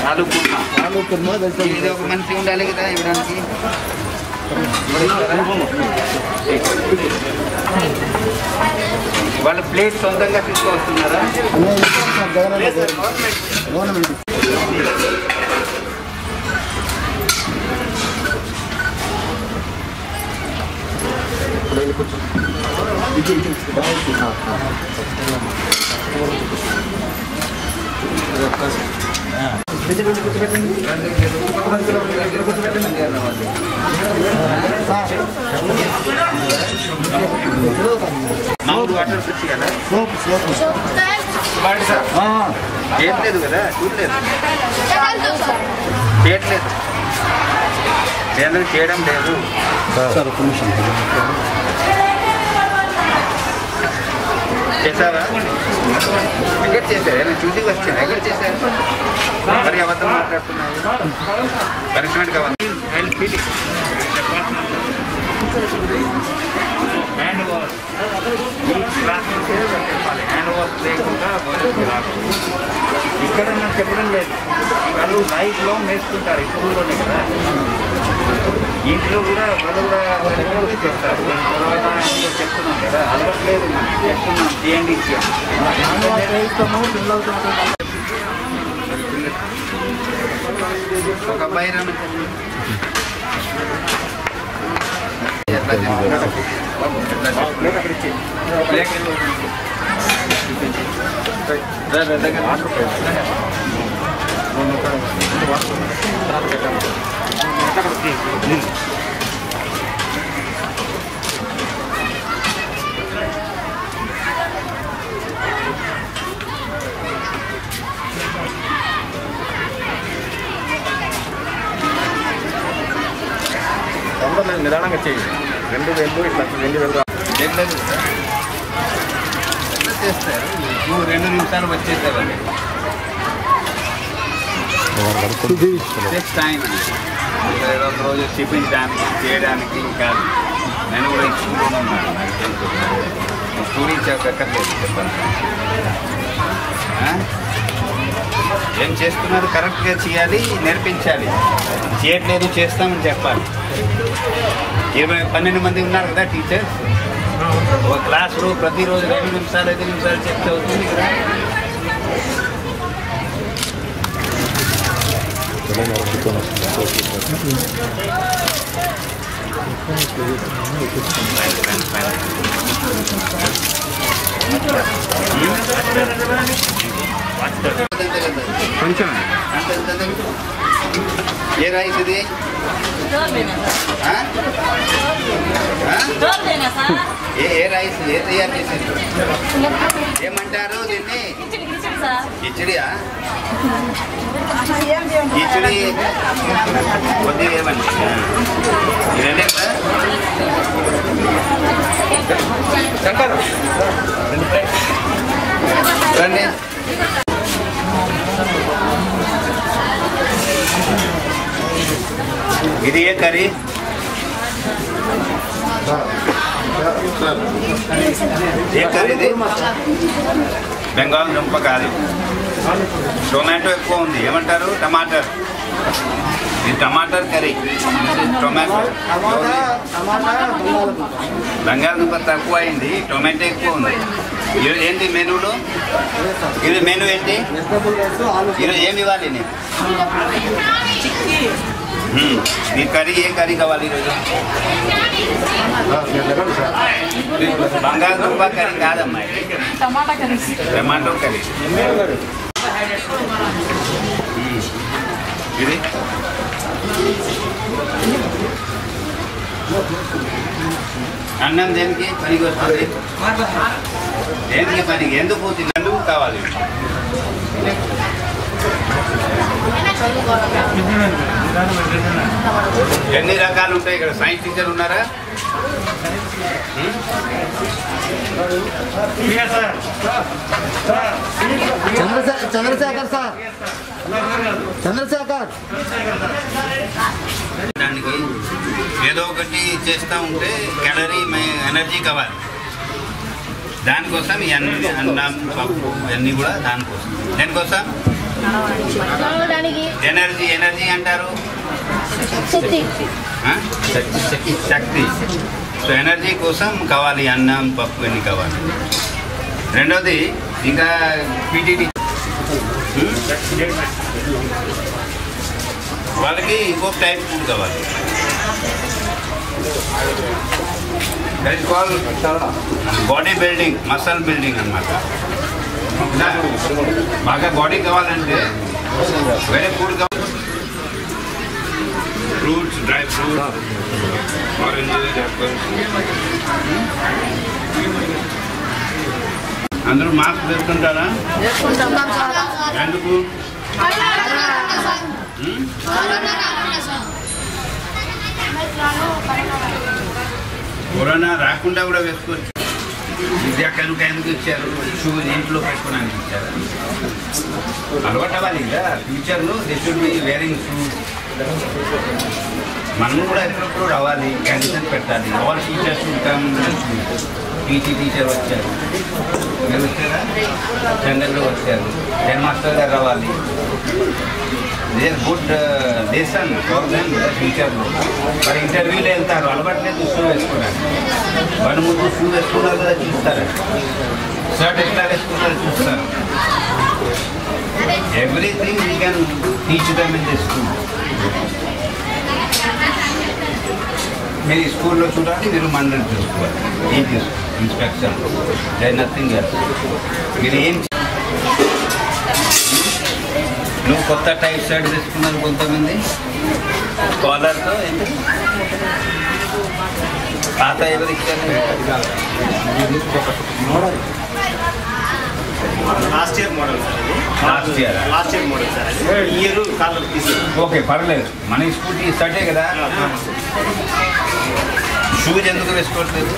ఆలు కుర్మా ఆలు కుర్మా వెజిటబుల్ ఇది ఒక మనిషి ఉండాలి కదా ఇవ్వడానికి వాళ్ళ ప్లేట్ సొంతంగా తీసుకొస్తున్నారా జగన్ గవర్నమెంట్ మామూలు వాటర్ వచ్చి కదా సోప్ సోప్ ఏం లేదు కదా చూడలేదు చేయట్లేదు కేంద్రం చేయడం లేదు సార్ ఒక నిమిషం చేశావా ఎక్కడ చేశారు నేను చూసి వచ్చాను ఎక్కడ చేశారు మరి అబద్ధం మాట్లాడుతున్నావు పనిష్మెంట్ కావాలి హ్యాండ్ ఓవర్ క్లాస్ చెప్పాలి హ్యాండ్ ఓవర్ లేకుండా బోధించి రాదు ఇక్కడ నాకు చెప్పడం లేదు వాళ్ళు లైఫ్లో నేర్చుకుంటారు ఈ స్కూల్లోనే కదా ఇంట్లో కూడా వాళ్ళు కూడా వాళ్ళు చేస్తారు తర్వాత ఇంట్లో చెప్తున్నాం కదా అలవట్లేదు మనం చెప్తున్నాం చేయండి ఒక అబ్బాయి రమ్మంటే ఎట్లా చేస్తున్నారు? ఎట్లా చేస్తున్నారు? ప్లేట్ ఇవ్వు. రా, రా, దగ్గర. తొందరగా నిదానంగా చేయి రెండు వెళ్ళు ఇట్లా రెండు వెళ్ళు లేదు సార్. ఎట్లా చేస్తారు నువ్వు రెండు నిమిషాలు వచ్చేసేవాళ్ళు టేక్స్ టైం ఏదో ఒక రోజు చూపించడానికి చేయడానికి కాదు నేను కూడా ఈ స్కూల్లోనే ఉన్నాను నాకు తెలుసు స్టూడెంట్స్ ఎక్కర్లేదు చెప్పాను ఆ? ఏం చేస్తున్నారు కరెక్ట్గా చేయాలి నేర్పించాలి చేయట్లేదు చేస్తామని చెప్పాలి ఇరవై పన్నెండు మంది ఉన్నారు కదా టీచర్స్ ఒక క్లాస్లో ప్రతిరోజు రెండు నిమిషాలు ఐదు నిమిషాలు చెప్తే అవుతుంది కదా కొంచెం ఏ రైస్ ఇది ఆ? ఆ? ఏ ఏ రైస్ ఏ తయారు చేశారు ఏమంటారు దీన్ని కిచడియా కిచడి కొద్దిగా ఏమండి ఇదండి కదా శంకర్ రండి ఇది ఏ కర్రీ ఏ కర్రీ ఇది బెంగాల్ దుంప కాదు టొమాటో ఎక్కువ ఉంది ఏమంటారు టమాటర్ ఇది టమాటర్ కర్రీ టొమాటో బంగాళదుంప తక్కువ అయింది టొమాటో ఎక్కువ ఉంది ఇది ఏంటి మెనూలో ఇది మెనూ ఏంటి వెజిటబుల్ రైస్ ఆలు ఈరోజు ఏమి ఇవ్వాలి నేను మ్మ్. నీ కర్రీ ఏ కర్రీ కావాలి ఈరోజు బంగాళదుంప కర్రీ కాదమ్మా ఇది. టమాటా కర్రీ టమాటో కర్రీ మ్మ్. ఇది అన్నం దేనికి పనికి వస్తుంది దేనికి పనికి ఎందుకు పోతుంది ఎందుకు కావాలి ఎన్ని రకాలు ఉంటాయి ఇక్కడ సైన్స్ టీచర్ ఉన్నారా హ్మ్? చంద్రశేఖర్ చంద్రశేఖర్ సార్ చంద్రశేఖర్ దానికి ఏదో ఒకటి చేస్తూ ఉంటే క్యాలరీ ఎనర్జీ కావాలి దానికోసం ఈ అన్ని అన్నం పప్పు ఇవన్నీ కూడా దానికోసం దేనికోసం నడవడానికి ఎనర్జీ ఎనర్జీ అంటారు శక్తి ఆ? శక్తి సో ఎనర్జీ కోసం కావాలి అన్నం పప్పు అన్ని కావాలి రెండోది ఇంకా పీటీడీ వాళ్ళకి ఇంకొక టైప్ ఫుడ్ కావాలి call body building muscle building అన్నమాట బాగా బాడీ కావాలంటే వేరే ఫుడ్ కావాలి fruits dry fruits orange apples అందరూ మాస్క్ వేసుకుంటారా ఎందుకు ఉమ్? కరోనా రాకుండా కూడా వేసుకోవచ్చు విద్యా కనుక ఎందుకు ఇచ్చారు షూ ఇంట్లో పెట్టుకోవడానికి ఇచ్చారు అలవాటు అవ్వాలి కదా ఫ్యూచర్లో they should be wearing shoes మనం కూడా ఎప్పుడప్పుడు రావాలి క్యాండిడేట్ పెట్టాలి all teachers come PT teacher వచ్చారు మీరు వచ్చారా జనరల్లో వచ్చారు హెడ్ మాస్టర్ గారు రావాలి they good lesson for them ఫ్యూచర్లో మరి ఇంటర్వ్యూలో వెళ్తారు అలవాట్లేదు షూ వేసుకోవడానికి వాళ్ళు ముందు షూ వేసుకున్నారు కదా చూస్తారు షర్ట్ ఎట్లా వేసుకున్నారు చూస్తారు everything we can teach them in the school మీరు ఈ స్కూల్లో చూడాలి మీరు మండలి చూసుకోవాలి ఏం తీసుకో ఇన్స్పెక్షన్ నథింగ్ ఎల్స్ మీరు ఏం చే- నువ్వు కొత్త టైప్ షర్ట్ తీసుకున్నారు కొంతమంది కాలర్తో ఏంటి పాత ఎవరు ఇచ్చారు లాస్ట్ ఇయర్ మోడల్ సార్ ఇది Last year. Last year model sir అది ఈ ఇయర్ కాలర్ తీసారు ఓకే పర్లేదు మన స్కూటీ షర్టే కదా షూస్ ఎందుకు వేసుకోవట్లేదు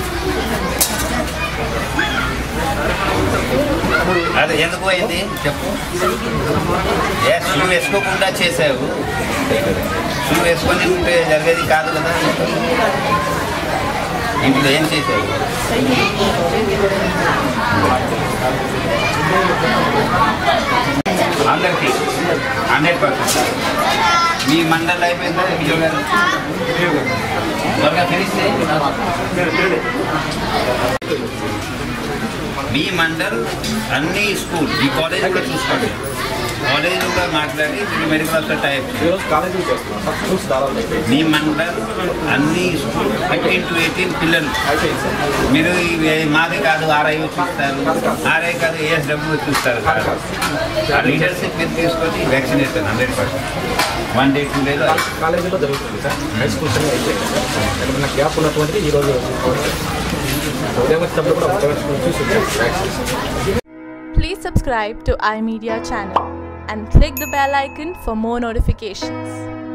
అదే ఎందుకు అయింది చెప్పు ఏ షూ వేసుకోకుండా చేసావు షూ వేసుకొని ఉంటే జరిగేది కాదు కదా ఇంట్లో ఏం చేసావు అందరికీ హండ్రెడ్ పర్సెంట్ మీ మండల్ అయిపోయిందా విజయ్ గారు త్వరగా తెలిస్తే మీ మండల్ అన్ని స్కూల్ ఈ కాలేజ్ కూడా చూసుకోండి కాలేజ్ కూడా మాట్లాడి మీరు మెడికల్ ఆఫీసర్ టైప్ ఈరోజు కాలేజీ చేస్తున్నాం ఫస్ట్ చూసి దాదాపు అయిపోయింది మీ మండల్ అన్ని స్కూల్ ఫిఫ్టీన్ టు ఎయిటీన్ పిల్లలు అయిపోయింది సార్ మీరు ఇవి మాది కాదు ఆర్ఐ చూస్తారు ఆర్ఐ కాదు ఏఎస్డబ్ల్యూ చూస్తారు ఆ లీడర్షిప్ మీరు తీసుకొని vaccination hundred percent one day two డేలో కాలేజీలో జరుగుతుంది సార్ హై స్కూల్స్ అన్ని అయిపోయింది సార్ ఎక్కడన్నా గ్యాప్ ఉన్నటువంటిది ఈ రోజు ఉదయం వచ్చేటప్పుడు కూడా ఉదయం స్కూల్ చూసి వచ్చాను vaccination Please subscribe to iMedia channel and click the bell icon for more notifications.